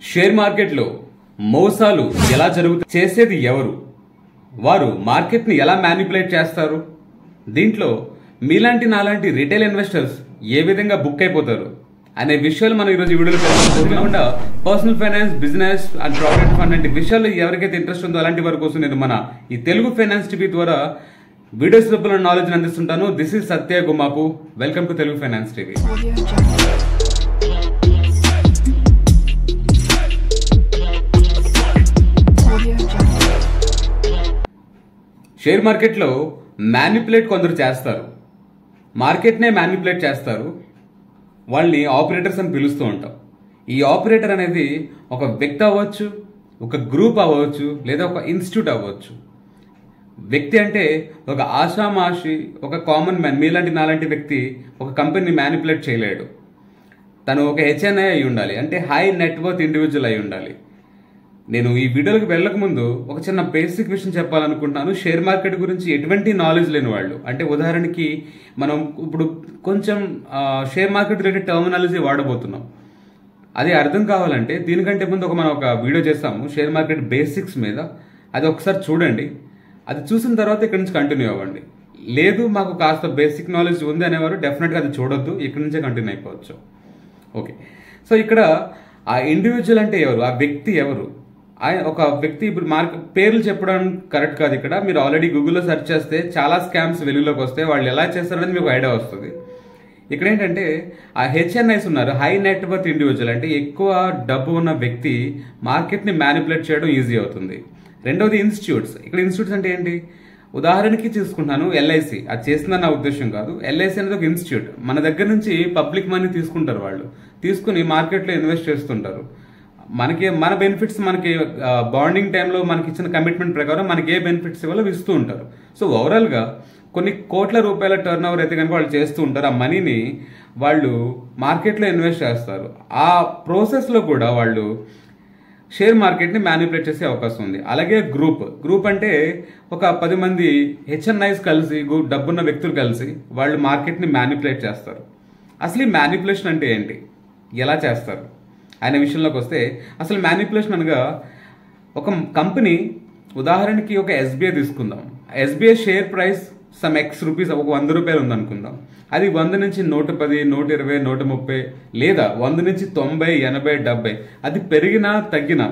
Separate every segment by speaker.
Speaker 1: Share మార్కెట్లో మోసాలు ఎలా జరుగుతాయి చేసేది ఎవరు వారు మార్కెట్ని ఎలా మ్యానిపులేట్ చేస్తారు దీంట్లో మీలాంటి నాలాంటి రిటైల్ ఇన్వెస్టర్స్ ఏ విధంగా బుక్ అయిపోతారు అనే విషయాలు మనం ఈరోజు ఈ వీడియోలో తెలుసుకోకుండా personal finance business and profit fund వంటి విషయాలు ఎవరికైతే ఇంట్రెస్ట్ ఉందో అలాంటి వారి కోసం నేను మన ఈ తెలుగు ఫైనాన్స్ టీవీ ద్వారా వీడియోస్ రూపంలో నాలెడ్జ్ అందిస్తుంటాను this is Satya Gumapu welcome to Telugu finance TV
Speaker 2: Audio Jungle. Audio Jungle.
Speaker 1: Share మార్కెట్లో మ్యానిపులేట్ కొందరు చేస్తారు మార్కెట్నే మ్యానిపులేట్ చేస్తారు వాళ్ళని ఆపరేటర్స్ అని పిలుస్తూ ఉంటాం ఈ ఆపరేటర్ అనేది ఒక వ్యక్తి అవ్వచ్చు ఒక గ్రూప్ అవ్వచ్చు లేదా ఒక ఇన్స్టిట్యూట్ అవ్వచ్చు వ్యక్తి అంటే ఒక ఆషామాషి ఒక కామన్ మ్యాన్ మీలాంటి నాలాంటి వ్యక్తి ఒక కంపెనీని మ్యానిపులేట్ చేయలేడు తను ఒక హెచ్ఎన్ఐ అయి ఉండాలి అంటే హై నెట్వర్త్ ఇండివిజువల్ అయి ఉండాలి నేను ఈ వీడియోకి వెళ్ళక ముందు ఒక చిన్న బేసిక్ విషయం చెప్పాలనుకుంటున్నాను షేర్ మార్కెట్ గురించి ఎటువంటి నాలెడ్జ్ లేని వాళ్ళు అంటే ఉదాహరణకి మనం ఇప్పుడు కొంచెం ఆ, షేర్ మార్కెట్ రిలేటెడ్ టర్మినాలజీ వాడబోతున్నాం అది అర్థం కావాలంటే దీనికంటే ముందు ఒక మనం ఒక వీడియో చేస్తాము షేర్ మార్కెట్ బేసిక్స్ మీద అది ఒకసారి చూడండి అది చూసిన తర్వాత ఇక్కడ నుంచి కంటిన్యూ అవ్వండి లేదు మాకు కాస్త బేసిక్ నాలెడ్జ్ ఉంది అనేవారు డెఫినెట్గా అది చూడొద్దు ఇక్కడ నుంచే కంటిన్యూ అయిపోవచ్చు ఓకే సో ఇక్కడ ఆ ఇండివిజువల్ అంటే ఎవరు ఆ వ్యక్తి ఎవరు ఆయన ఒక వ్యక్తి ఇప్పుడు మార్క్ పేర్లు చెప్పడం కరెక్ట్ కాదు ఇక్కడ మీరు ఆల్రెడీ గూగుల్లో సెర్చ్ చేస్తే చాలా స్కామ్స్ వెలుగులోకి వస్తే వాళ్ళు ఎలా చేస్తారనేది మీకు ఐడియా వస్తుంది ఇక్కడ ఏంటంటే ఆ హెచ్ఎన్ఐస్ ఉన్నారు హై నెట్వర్త్ ఇండివిజువల్ అంటే ఎక్కువ డబ్బు ఉన్న వ్యక్తి మార్కెట్ని మ్యానిపులేట్ చేయడం ఈజీ అవుతుంది రెండవది ఇన్స్టిట్యూట్స్ ఇక్కడ ఇన్స్టిట్యూట్స్ అంటే ఏంటి ఉదాహరణకి తీసుకుంటాను ఎల్ఐసి అది చేసిందని నా ఉద్దేశం కాదు ఎల్ఐసి అనేది ఒక ఇన్స్టిట్యూట్ మన దగ్గర నుంచి పబ్లిక్ మనీ తీసుకుంటారు వాళ్ళు తీసుకుని మార్కెట్లో ఇన్వెస్ట్ చేస్తుంటారు మనకి మన బెనిఫిట్స్ మనకి బాండింగ్ టైంలో మనకి ఇచ్చిన కమిట్మెంట్ ప్రకారం మనకి ఏ బెనిఫిట్స్ ఇవ్వాలో ఇస్తూ ఉంటారు సో ఓవరాల్గా కొన్ని కోట్ల రూపాయల టర్న్ ఓవర్ అయితే కనుక వాళ్ళు చేస్తూ ఉంటారు ఆ మనీని వాళ్ళు మార్కెట్లో ఇన్వెస్ట్ చేస్తారు ఆ ప్రాసెస్లో కూడా వాళ్ళు షేర్ మార్కెట్ని మ్యానిపులేట్ చేసే అవకాశం ఉంది అలాగే గ్రూప్ గ్రూప్ అంటే ఒక పది మంది హెచ్ఎన్ఐస్ కలిసి గు- డబ్బున్న వ్యక్తులు కలిసి వాళ్ళు మార్కెట్ని మ్యానిపులేట్ చేస్తారు అసలు ఈ మ్యానిపులేషన్ అంటే ఏంటి ఎలా చేస్తారు అనే విషయంలోకి వస్తే అసలు మ్యానిపులేషన్ అనగా ఒక కంపెనీ ఉదాహరణకి ఒక ఎస్బీఐ తీసుకుందాం SBI share price some x rupees ఒక వంద రూపాయలు ఉందనుకుందాం అది వంద నుంచి నూట పది నూట ఇరవై నూట ముప్పై లేదా వంద నుంచి తొంభై ఎనభై డెబ్బై అది పెరిగినా తగ్గినా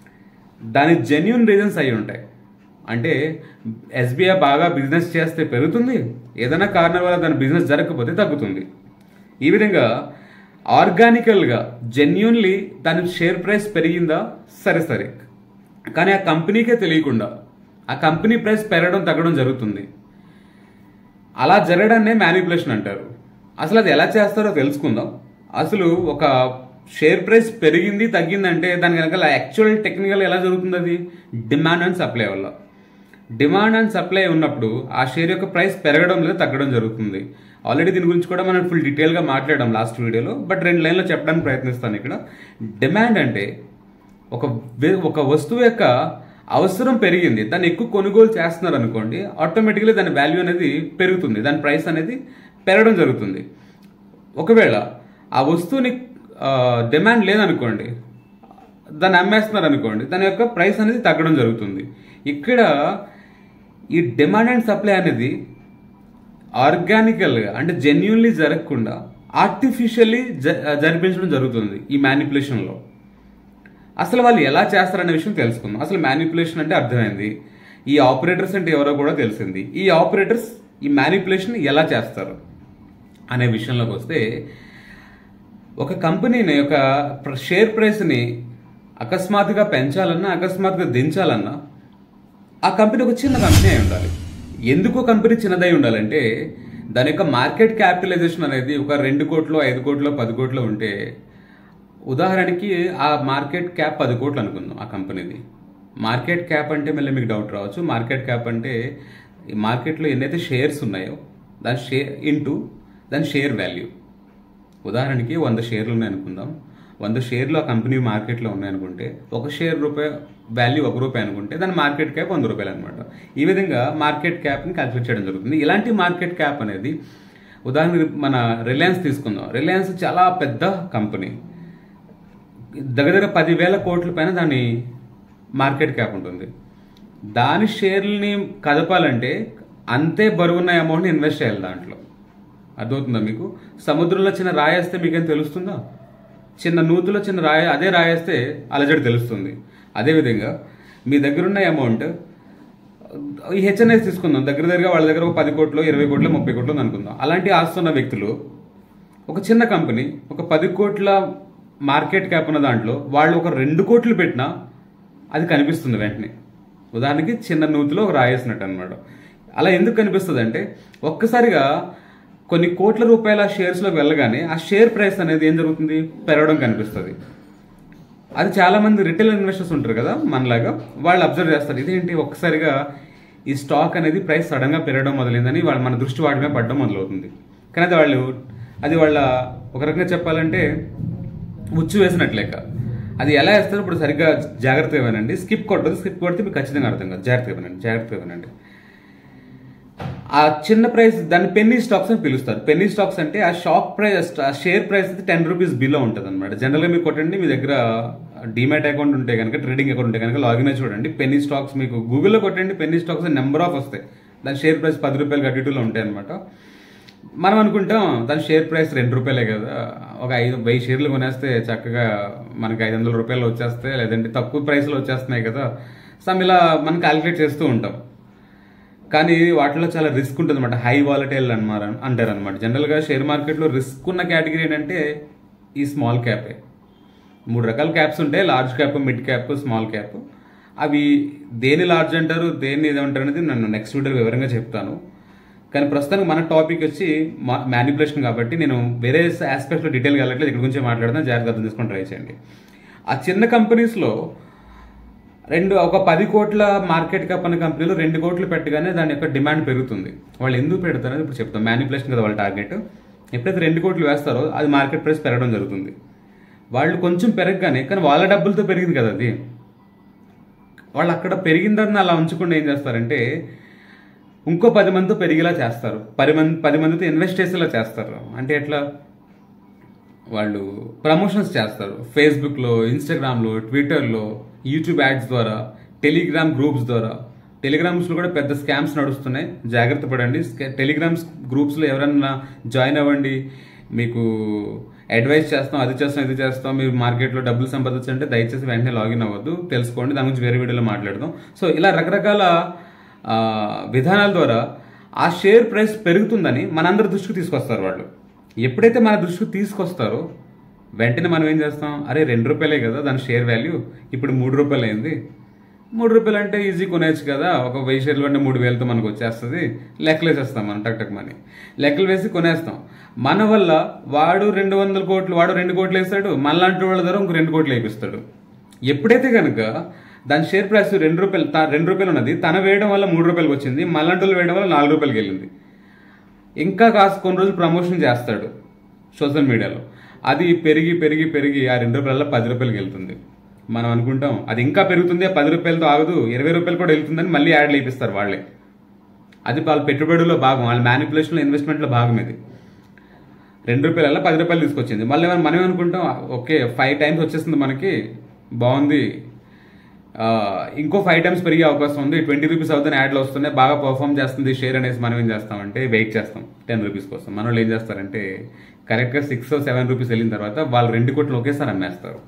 Speaker 1: దాని జెన్యున్ రీజన్స్ అయి ఉంటాయి అంటే ఎస్బీఐ బాగా బిజినెస్ చేస్తే పెరుగుతుంది ఏదైనా కారణం వల్ల దాని బిజినెస్ జరగకపోతే తగ్గుతుంది ఈ విధంగా ఆర్గానికల్గా జెన్యున్లీ దాని షేర్ ప్రైస్ పెరిగిందా సరే సరే కానీ ఆ కంపెనీకే తెలియకుండా ఆ కంపెనీ ప్రైస్ పెరగడం తగ్గడం జరుగుతుంది అలా జరగడాన్నే మ్యానిపులేషన్ అంటారు అసలు అది ఎలా చేస్తారో తెలుసుకుందాం అసలు ఒక షేర్ ప్రైస్ పెరిగింది తగ్గిందంటే దాని వెనకాల యాక్చువల్ టెక్నికల్ ఎలా జరుగుతుంది అది డిమాండ్ అండ్ సప్లై వల్ల డిమాండ్ అండ్ సప్లై ఉన్నప్పుడు ఆ షేర్ యొక్క ప్రైస్ పెరగడం లేదా తగ్గడం జరుగుతుంది ఆల్రెడీ దీని గురించి కూడా మనం ఫుల్ డీటెయిల్గా మాట్లాడాం లాస్ట్ వీడియోలో బట్ రెండు లైన్లో చెప్పడానికి ప్రయత్నిస్తాను ఇక్కడ డిమాండ్ అంటే ఒక వే- ఒక వస్తువు యొక్క అవసరం పెరిగింది దాన్ని ఎక్కువ కొనుగోలు చేస్తున్నారు అనుకోండి ఆటోమేటిక్గా దాని వాల్యూ అనేది పెరుగుతుంది దాని ప్రైస్ అనేది పెరగడం జరుగుతుంది ఒకవేళ ఆ వస్తువుని ఆ, డిమాండ్ లేదనుకోండి దాన్ని అమ్మేస్తున్నారు అనుకోండి దాని యొక్క ప్రైస్ అనేది తగ్గడం జరుగుతుంది ఇక్కడ ఈ డిమాండ్ అండ్ సప్లై అనేది ఆర్గానికల్గా అంటే జెన్యున్లీ జరగకుండా ఆర్టిఫిషియల్లీ జరిపించడం జరుగుతుంది ఈ మ్యానిపులేషన్లో అసలు వాళ్ళు ఎలా చేస్తారనే విషయం తెలుసుకుందాం అసలు మ్యానిపులేషన్ అంటే అర్థమైంది ఈ ఆపరేటర్స్ అంటే ఎవరో కూడా తెలిసింది ఈ ఆపరేటర్స్ ఈ మ్యానిపులేషన్ ఎలా చేస్తారు అనే విషయంలోకి వస్తే ఒక కంపెనీని ఒక ప్ర- షేర్ ప్రైస్ని అకస్మాత్తుగా పెంచాలన్నా అకస్మాత్తుగా దించాలన్నా ఆ కంపెనీ ఒక చిన్న కంపెనీ అయి ఉండాలి ఎందుకు కంపెనీ చిన్నదై ఉండాలంటే దాని యొక్క మార్కెట్ క్యాపిటలైజేషన్ అనేది ఒక రెండు కోట్లు ఐదు కోట్లు పది కోట్లు ఉంటే ఉదాహరణకి ఆ మార్కెట్ క్యాప్ పది కోట్లు అనుకుందాం ఆ కంపెనీది మార్కెట్ క్యాప్ అంటే మళ్ళీ మీకు డౌట్ రావచ్చు మార్కెట్ క్యాప్ అంటే ఈ మార్కెట్లో ఎన్నైతే షేర్స్ ఉన్నాయో దాని షేర్ ఇంటూ దాని షేర్ వాల్యూ ఉదాహరణకి వంద షేర్లు ఉన్నాయనుకుందాం వంద షేర్లు ఆ కంపెనీ మార్కెట్లో ఉన్నాయనుకుంటే ఒక షేర్ రూపాయి వాల్యూ ఒక రూపాయి అనుకుంటే దాని మార్కెట్ క్యాప్ వంద రూపాయలు అనమాట ఈ విధంగా మార్కెట్ క్యాప్ని క్యాల్కులేట్ చేయడం జరుగుతుంది ఇలాంటి మార్కెట్ క్యాప్ అనేది ఉదాహరణకి మన రిలయన్స్ తీసుకుందాం రిలయన్స్ చాలా పెద్ద కంపెనీ దగ్గర దగ్గర పదివేల కోట్ల పైన దాని మార్కెట్ క్యాప్ ఉంటుంది దాని షేర్లని కదపాలంటే అంతే బరువున్న అమౌంట్ని ఇన్వెస్ట్ చేయాలి దాంట్లో అర్థమవుతుందా మీకు సముద్రంలో చిన్న రాయేస్తే మీకేం తెలుస్తుందా చిన్న నూతులో చిన్న రాయ అదే రాయేస్తే అలజడి తెలుస్తుంది అదేవిధంగా మీ దగ్గర ఉన్న అమౌంట్ ఈ హెచ్ఎన్ఎస్ తీసుకుందాం దగ్గర దగ్గర వాళ్ళ దగ్గర ఒక పది కోట్లు ఇరవై కోట్లు ముప్పై కోట్లు ఉంది అనుకుందాం అలాంటి ఆస్తున్న వ్యక్తులు ఒక చిన్న కంపెనీ ఒక పది కోట్ల మార్కెట్ క్యాప్ ఉన్న దాంట్లో వాళ్ళు ఒక రెండు కోట్లు పెట్టినా అది కనిపిస్తుంది వెంటనే ఉదాహరణకి చిన్న నూతిలో ఒక రాయేసినట్టు అనమాట అలా ఎందుకు కనిపిస్తుంది అంటే ఒక్కసారిగా కొన్ని కోట్ల రూపాయల షేర్స్లోకి వెళ్ళగానే ఆ షేర్ ప్రైస్ అనేది ఏం జరుగుతుంది పెరగడం కనిపిస్తుంది అది చాలా మంది రిటైల్ ఇన్వెస్టర్స్ ఉంటారు కదా మనలాగా వాళ్ళు అబ్జర్వ్ చేస్తారు ఇదేంటి ఒక్కసారిగా ఈ స్టాక్ అనేది ప్రైస్ సడన్ గా పెరగడం మొదలైందని వాళ్ళు మన దృష్టి వాటి మీద పడడం మొదలవుతుంది కానీ అది వాళ్ళు అది వాళ్ళ ఒక రకంగా చెప్పాలంటే ఉచ్చు వేసినట్టు లెక్క అది ఎలా వేస్తారో ఇప్పుడు సరిగ్గా జాగ్రత్తగా వినండి స్కిప్ కొట్టదు స్కిప్ కొడితే మీకు ఖచ్చితంగా అర్థం కాదు జాగ్రత్తగా వినండి జాగ్రత్తగా వినండి ఆ చిన్న ప్రైస్ దాన్ని పెన్నీ స్టాక్స్ అని పిలుస్తారు పెన్నీ స్టాక్స్ అంటే ఆ షాక్ ప్రైస్ ఆ షేర్ ప్రైస్ అయితే టెన్ రూపీస్ బిలో ఉంటుంది అనమాట జనరల్గా మీకు కొట్టండి మీ దగ్గర డిమాట్ అకౌంట్ ఉంటే కనుక ట్రేడింగ్ అకౌంట్ ఉంటే కనుక లాగిన్ అయి చూడండి పెన్నీ స్టాక్స్ మీకు గూగుల్లో కొట్టండి పెన్నీ స్టాక్స్ నెంబర్ ఆఫ్ వస్తాయి దాని షేర్ ప్రైస్ పది రూపాయలు అటు ఇటులో ఉంటాయి అనమాట మనం అనుకుంటాం దాని షేర్ ప్రైస్ రెండు రూపాయలే కదా ఒక ఐదు వెయ్యి షేర్లు కొనేస్తే చక్కగా మనకి ఐదు వందల రూపాయలు వచ్చేస్తాయి లేదంటే తక్కువ ప్రైస్లో వచ్చేస్తున్నాయి కదా సమ్ ఇలా మనం క్యాలిక్యులేట్ చేస్తూ ఉంటాం కానీ వాటిలో చాలా రిస్క్ ఉంటుంది అనమాట హై వాలటైల్ అనమాట అంటారు అనమాట జనరల్గా షేర్ మార్కెట్లో రిస్క్ ఉన్న కేటగిరీ ఏంటంటే ఈ స్మాల్ క్యాపే మూడు రకాల క్యాప్స్ ఉంటాయి large cap mid cap small cap అవి దేని లార్జ్ అంటారు దేన్ని ఏదంటారు అనేది నేను నెక్స్ట్ వీడియోలో వివరంగా చెప్తాను కానీ ప్రస్తుతానికి మన టాపిక్ వచ్చి మ్యానిపులేషన్ కాబట్టి నేను వేరే ఆస్పెక్ట్స్లో డీటెయిల్గా వెళ్ళట్లేదు ఇక్కడ గురించి మాట్లాడదాం జాగ్రత్త అర్థం చేసుకొని ట్రై చేయండి ఆ చిన్న కంపెనీస్లో రెండు ఒక పది కోట్ల మార్కెట్ క్యాప్ అనే కంపెనీలో రెండు కోట్లు పెట్టగానే దాని యొక్క డిమాండ్ పెరుగుతుంది వాళ్ళు ఎందుకు పెడతారని ఇప్పుడు చెప్తాం మ్యానిపులేషన్ కదా వాళ్ళ టార్గెట్ ఎప్పుడైతే రెండు కోట్లు వేస్తారో అది మార్కెట్ ప్రైస్ పెరగడం జరుగుతుంది వాళ్ళు కొంచెం పెరగగానే కానీ వాళ్ళ డబ్బులతో పెరిగింది కదా అది వాళ్ళు అక్కడ పెరిగిందని అలా ఉంచకుండా ఏం చేస్తారంటే ఇంకో పది మందితో పెరిగేలా చేస్తారు పది మంది పది మందితో ఇన్వెస్ట్ చేసేలా చేస్తారు అంటే ఎట్లా వాళ్ళు ప్రమోషన్స్ చేస్తారు ఫేస్బుక్లో ఇన్స్టాగ్రామ్లో ట్విట్టర్లో యూట్యూబ్ యాడ్స్ ద్వారా టెలిగ్రామ్ గ్రూప్స్ ద్వారా టెలిగ్రామ్స్లో కూడా పెద్ద స్కామ్స్ నడుస్తున్నాయి జాగ్రత్త పడండి టెలిగ్రామ్స్ గ్రూప్స్లో ఎవరన్నా జాయిన్ అవ్వండి మీకు అడ్వైస్ చేస్తాం అది చేస్తాం ఇది చేస్తాం మీరు మార్కెట్లో డబ్బులు సంపాదించంటే దయచేసి వెంటనే లాగిన్ అవ్వద్దు తెలుసుకోండి దాని గురించి వేరే వీడియోలో మాట్లాడదాం సో ఇలా రకరకాల ఆ, విధానాల ద్వారా ఆ షేర్ ప్రైస్ పెరుగుతుందని మనందరి దృష్టికి తీసుకొస్తారు వాళ్ళు ఎప్పుడైతే మన దృష్టికి తీసుకొస్తారో వెంటనే మనం ఏం చేస్తాం అరే రెండు రూపాయలే కదా దాని షేర్ వాల్యూ ఇప్పుడు మూడు రూపాయలు అయింది మూడు రూపాయలు అంటే ఈజీ కొనేయచ్చు కదా ఒక వెయ్యి షేర్లు అంటే మూడు వేలతో మనకు వచ్చేస్తుంది లెక్కలు వేసేస్తాం మనం టక్ టక్ మనీ లెక్కలు వేసి కొనేస్తాం మన వల్ల వాడు రెండు వందల కోట్లు వాడు రెండు కోట్లు వేస్తాడు మనలాంటి వాళ్ళ ద్వారా ఇంకో రెండు కోట్లు వేపిస్తాడు ఎప్పుడైతే కనుక దాని షేర్ ప్రైస్ రెండు రూపాయలు తా- రెండు రూపాయలు ఉన్నది తన వేయడం వల్ల మూడు రూపాయలకి వచ్చింది మళ్ళంటి వాళ్ళు వేయడం వల్ల నాలుగు రూపాయలకి వెళ్ళింది ఇంకా కాస్త కొన్ని రోజులు ప్రమోషన్ చేస్తాడు సోషల్ మీడియాలో అది పెరిగి పెరిగి పెరిగి ఆ రెండు రూపాయల పది రూపాయలకి వెళ్తుంది మనం అనుకుంటాం అది ఇంకా పెరుగుతుంది ఆ పది రూపాయలతో ఆగదు ఇరవై రూపాయలు కూడా వెళ్తుందని మళ్ళీ యాడ్లు వేపిస్తారు వాళ్ళే అది వాళ్ళ పెట్టుబడిలో భాగం వాళ్ళ మ్యానిపులేషన్లో ఇన్వెస్ట్మెంట్లో భాగం ఇది రెండు రూపాయల పది రూపాయలు తీసుకొచ్చింది మళ్ళీ మనం మనం అనుకుంటాం ఓకే ఫైవ్ టైమ్స్ వచ్చేస్తుంది మనకి బాగుంది ఆ, ఇంకో ఫైవ్ టైమ్స్ పెరిగే అవకాశం ఉంది ట్వంటీ రూపీస్ అవుతుంది యాడ్లు వస్తున్నాయి బాగా పర్ఫామ్ చేస్తుంది షేర్ అనేసి మనం ఏం చేస్తామంటే వెయిట్ చేస్తాం టెన్ రూపీస్ కోసం మన వాళ్ళు ఏం చేస్తారంటే కరెక్ట్గా సిక్స్ సెవెన్ రూపీస్ వెళ్ళిన తర్వాత వాళ్ళు రెండు కోట్లు ఒకేసారి అమ్మేస్తారు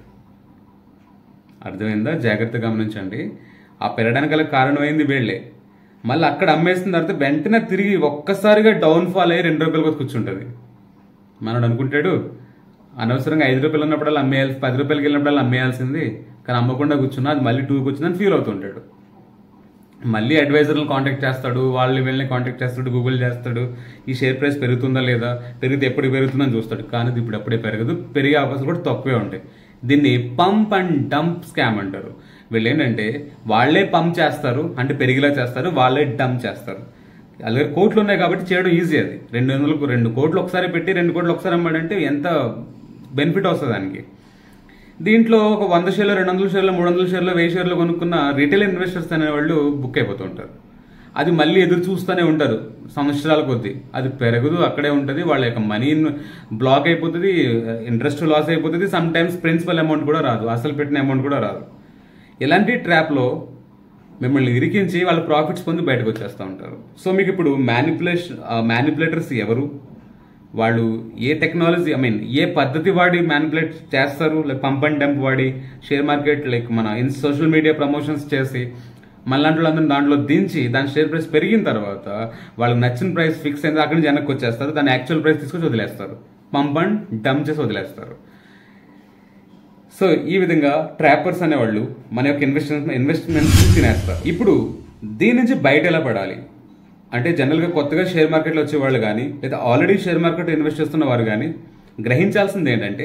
Speaker 1: అర్థమైందా జాగ్రత్త గమనించండి ఆ పెరగడానికి గల కారణమైంది వీళ్ళే మళ్ళీ అక్కడ అమ్మేసిన తర్వాత వెంటనే తిరిగి ఒక్కసారిగా డౌన్ ఫాల్ అయ్యి రెండు రూపాయలకు వచ్చి కూర్చుంటుంది మనడు అనుకుంటాడు అనవసరంగా ఐదు రూపాయలు ఉన్నప్పుడల్లా అమ్మేయాల్సి పది రూపాయలకి వెళ్ళినప్పుడల్లా అమ్మేయాల్సింది కానీ అమ్మకుండా కూర్చున్నా అది మళ్ళీ టూకి వచ్చిందని ఫీల్ అవుతుంటాడు మళ్ళీ అడ్వైజర్లు కాంటాక్ట్ చేస్తాడు వాళ్ళు వీళ్ళని కాంటాక్ట్ చేస్తాడు గూగుల్ చేస్తాడు ఈ షేర్ ప్రైస్ పెరుగుతుందా లేదా పెరిగితే ఎప్పుడు పెరుగుతుందని చూస్తాడు కానీ ఇది ఇప్పుడు అప్పుడే పెరగదు పెరిగే అవకాశాలు కూడా తక్కువే ఉంటాయి దీన్ని పంప్ అండ్ డంప్ స్కామ్ అంటారు వీళ్ళు ఏంటంటే వాళ్ళే పంప్ చేస్తారు అంటే పెరిగేలా చేస్తారు వాళ్ళే డంప్ చేస్తారు అలాగే కోట్లు ఉన్నాయి కాబట్టి చేయడం ఈజీ అది రెండు వందలకు రెండు కోట్లు ఒకసారి పెట్టి రెండు కోట్లు ఒకసారి అమ్మాడంటే ఎంత బెనిఫిట్ వస్తుంది దానికి దీంట్లో ఒక వంద షేర్లు రెండు వందల షేర్లు మూడు వందల షేర్లు వెయ్యి షేర్లు కొనుక్కున్న రీటైల్ ఇన్వెస్టర్స్ అనే వాళ్ళు బుక్ అయిపోతూ ఉంటారు అది మళ్ళీ ఎదురు చూస్తూనే ఉంటారు సంవత్సరాల కొద్దీ అది పెరగదు అక్కడే ఉంటుంది వాళ్ళ యొక్క మనీ బ్లాక్ అయిపోతుంది ఇంట్రెస్ట్ లాస్ అయిపోతుంది సమ్ టైమ్స్ ప్రిన్సిపల్ అమౌంట్ కూడా రాదు అసలు పెట్టిన అమౌంట్ కూడా రాదు ఇలాంటి ట్రాప్లో మిమ్మల్ని ఇరికించి వాళ్ళ ప్రాఫిట్స్ పొంది బయటకు వచ్చేస్తూ ఉంటారు సో మీకు ఇప్పుడు మ్యానిపులేషన్ మ్యానిపులేటర్స్ ఎవరు వాళ్ళు ఏ టెక్నాలజీ ఐ మీన్ ఏ పద్ధతి వాడి మ్యానిపులేట్ చేస్తారు లైక్ పంప్ అండ్ డంప్ వాడి షేర్ మార్కెట్ లైక్ మన ఇన్ సోషల్ మీడియా ప్రమోషన్స్ చేసి మళ్ళంటి వాళ్ళందరూ దాంట్లో దించి దాని షేర్ ప్రైస్ పెరిగిన తర్వాత వాళ్ళకి నచ్చిన ప్రైస్ ఫిక్స్ అయింది అక్కడి నుంచి వెనక్కి వచ్చేస్తారు దాని యాక్చువల్ ప్రైస్ తీసుకొచ్చి వదిలేస్తారు పంప్ అండ్ డంప్ చేసి వదిలేస్తారు సో ఈ విధంగా ట్రాపర్స్ అనేవాళ్ళు మన యొక్క ఇన్వెస్ట్మెంట్ ఇన్వెస్ట్మెంట్స్ తినేస్తారు ఇప్పుడు దీని నుంచి బయట ఎలా పడాలి అంటే జనరల్గా కొత్తగా షేర్ మార్కెట్లో వచ్చేవాళ్ళు కానీ లేదా ఆల్రెడీ షేర్ మార్కెట్ ఇన్వెస్ట్ చేస్తున్న వారు కానీ గ్రహించాల్సింది ఏంటంటే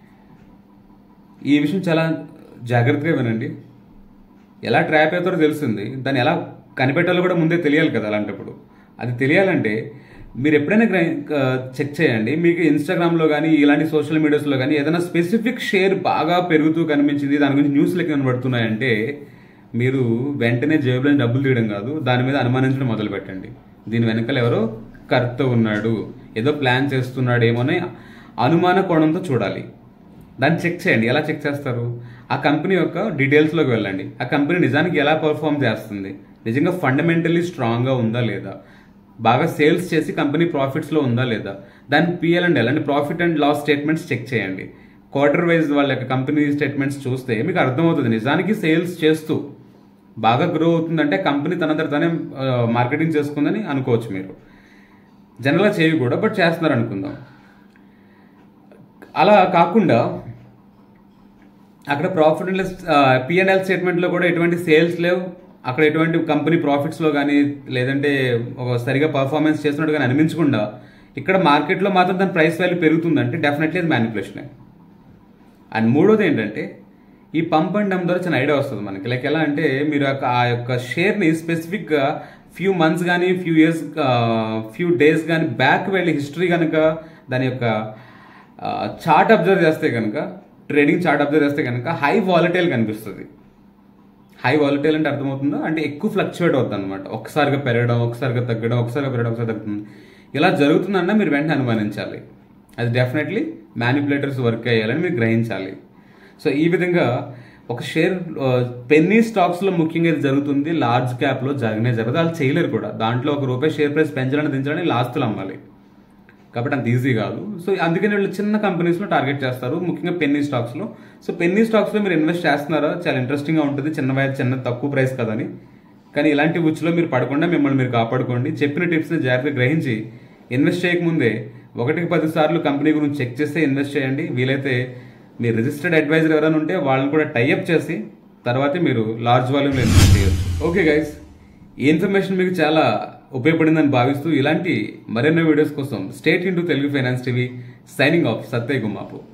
Speaker 1: ఈ విషయం చాలా జాగ్రత్తగా వినండి ఎలా ట్రాప్ అవుతారో తెలిసింది దాన్ని ఎలా కనిపెట్టాలో కూడా ముందే తెలియాలి కదా అలాంటప్పుడు అది తెలియాలంటే మీరు ఎప్పుడైనా చెక్ చేయండి మీకు ఇన్స్టాగ్రామ్లో కానీ ఇలాంటి సోషల్ మీడియాస్లో కానీ ఏదైనా స్పెసిఫిక్ షేర్ బాగా పెరుగుతూ కనిపించింది దాని గురించి న్యూస్లు కనబడుతున్నాయంటే మీరు వెంటనే జేబులో డబ్బులు తీయడం కాదు దాని మీద అనుమానించడం మొదలు పెట్టండి దీని వెనకాల ఎవరో కర్త ఉన్నాడు ఏదో ప్లాన్ చేస్తున్నాడు ఏమోనే అనుమాన కోణంతో చూడాలి దాన్ని చెక్ చేయండి ఎలా చెక్ చేస్తారు ఆ కంపెనీ యొక్క డీటెయిల్స్లోకి వెళ్ళండి ఆ కంపెనీ నిజానికి ఎలా పర్ఫామ్ చేస్తుంది నిజంగా ఫండమెంటల్లీ స్ట్రాంగ్గా ఉందా లేదా బాగా సేల్స్ చేసి కంపెనీ ప్రాఫిట్స్లో ఉందా లేదా దాని పిఎల్ అండ్ ఎల్ అంటే profit and loss statements check చేయండి క్వార్టర్ వైజ్ వాళ్ళ యొక్క కంపెనీ స్టేట్మెంట్స్ చూస్తే మీకు అర్థమవుతుంది నిజానికి సేల్స్ చేస్తూ బాగా గ్రో అవుతుందంటే కంపెనీ తనంతట తనే మార్కెటింగ్ చేసుకుందని అనుకోవచ్చు మీరు జనరల్గా చేయి కూడా బట్ చేస్తున్నారు అనుకుందాం అలా కాకుండా అక్కడ ప్రాఫిట్ అండ్ పిఎన్ఎల్ స్టేట్మెంట్లో కూడా ఎటువంటి సేల్స్ లేవు అక్కడ ఎటువంటి కంపెనీ ప్రాఫిట్స్లో కానీ లేదంటే ఒక సరిగా పర్ఫార్మెన్స్ చేస్తున్నట్టు కానీ అనిపించకుండా ఇక్కడ మార్కెట్లో మాత్రం దాని ప్రైస్ వాల్యూ పెరుగుతుందంటే డెఫినెట్లీ అది మ్యానిపులేషనే అండ్ మూడోది ఏంటంటే ఈ పంప్ అండ్ డమ్ ద్వారా చిన్న ఐడియా వస్తుంది మనకి లైక్ ఎలా అంటే మీరు ఆ యొక్క షేర్ని స్పెసిఫిక్గా ఫ్యూ మంత్స్ కానీ ఫ్యూ ఇయర్స్ ఫ్యూ డేస్ కానీ బ్యాక్ వెళ్ళి హిస్టరీ కనుక దాని యొక్క చార్ట్ అబ్జర్వ్ చేస్తే కనుక ట్రేడింగ్ చార్ట్ అబ్జర్వ్ చేస్తే కనుక హై వాలటైల్ కనిపిస్తుంది హై వాలటైల్ అంటే అర్థమవుతుందో అంటే ఎక్కువ ఫ్లక్చువేట్ అవుతుంది అనమాట ఒకసారిగా పెరగడం ఒకసారిగా తగ్గడం ఒకసారిగా పెరగడం ఒకసారి తగ్గుతుంది ఇలా జరుగుతుందన్నా మీరు వెంటనే అనుమానించాలి అది డెఫినెట్లీ మ్యానిపులేటర్స్ వర్క్ అయ్యాలని మీరు గ్రహించాలి సో ఈ విధంగా ఒక షేర్ పెన్నీ స్టాక్స్లో ముఖ్యంగా ఇది జరుగుతుంది లార్జ్ క్యాప్లో జరగనే జరగదు వాళ్ళు చేయలేరు కూడా దాంట్లో ఒక రూపాయి షేర్ ప్రైస్ పెంచాలని దించాలని లాస్ట్లో అమ్మాలి కాబట్టి అంత ఈజీ కాదు సో అందుకని వీళ్ళు చిన్న కంపెనీస్లో టార్గెట్ చేస్తారు ముఖ్యంగా పెన్నీ స్టాక్స్లో సో పెన్నీ స్టాక్స్లో మీరు ఇన్వెస్ట్ చేస్తున్నారా చాలా ఇంట్రెస్టింగ్గా ఉంటుంది చిన్న వయ- చిన్న తక్కువ ప్రైస్ కదని కానీ ఇలాంటి ఉచ్చులో మీరు పడకుండా మిమ్మల్ని మీరు కాపాడుకోండి చెప్పిన టిప్స్ని జాగ్రత్తగా గ్రహించి ఇన్వెస్ట్ చేయకముందే ఒకటికి పది సార్లు కంపెనీ గురించి చెక్ చేస్తే ఇన్వెస్ట్ చేయండి వీలైతే మీ రిజిస్టర్డ్ అడ్వైజర్ ఎవరైనా ఉంటే వాళ్ళని కూడా టైఅప్ చేసి తర్వాతే మీరు లార్జ్ వాల్యూమ్లో ఇన్వెస్ట్ చేయొచ్చు ఓకే గైస్ ఈ ఇన్ఫర్మేషన్ మీకు చాలా ఉపయోగపడిందని భావిస్తూ ఇలాంటి మరెన్నో వీడియోస్ కోసం state into Telugu finance TV signing off Satya గుమ్మాపు